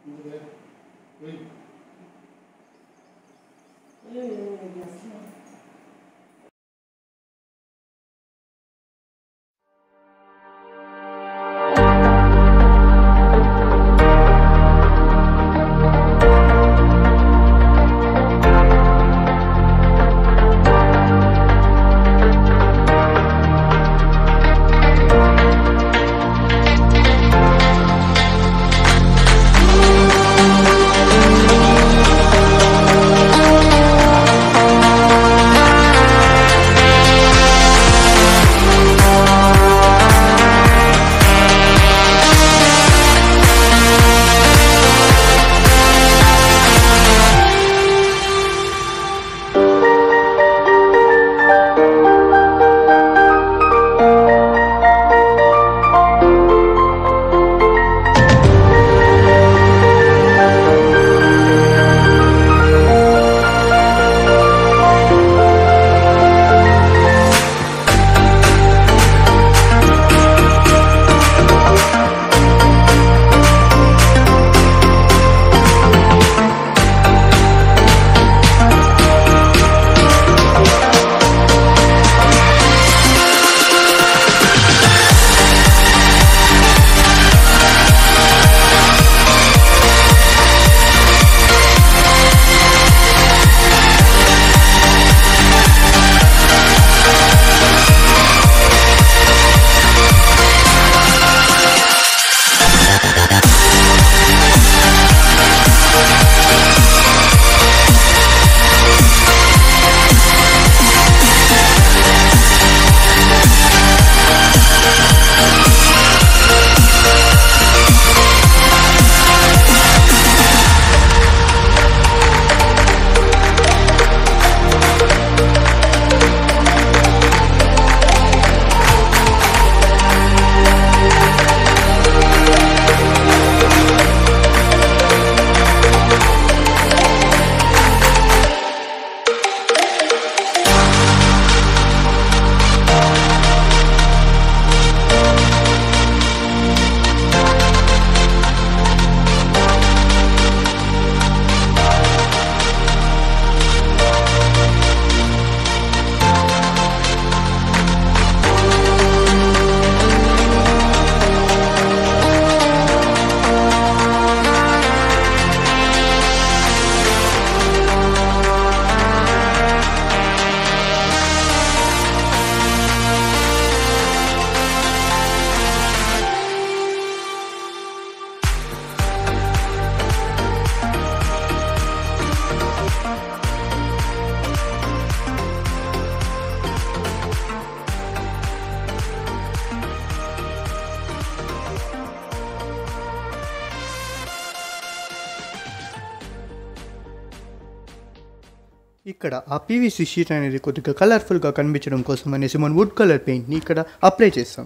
ఇక్కడ ఆ PVC sheet అనేది కొద్దిగా కలర్ఫుల్గా కనిపించడం కోసం అనేసి మనం వుడ్ కలర్ పెయింట్ని ఇక్కడ అప్లై చేస్తాం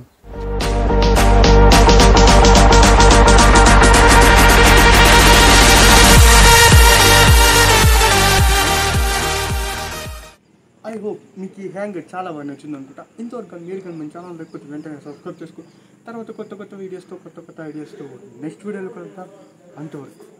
ఐ హోప్ మీకు ఈ హ్యాంగ్ చాలా బాగా నచ్చింది అనుకుంటా ఇంతవరకు కానీ మీరు కానీ మన ఛానల్ లేకపోతే వెంటనే సబ్స్క్రైబ్ చేసుకో తర్వాత కొత్త కొత్త వీడియోస్తో కొత్త కొత్త ఐడియాస్తో నెక్స్ట్ వీడియోలో కలుద్దాం అంతవరకు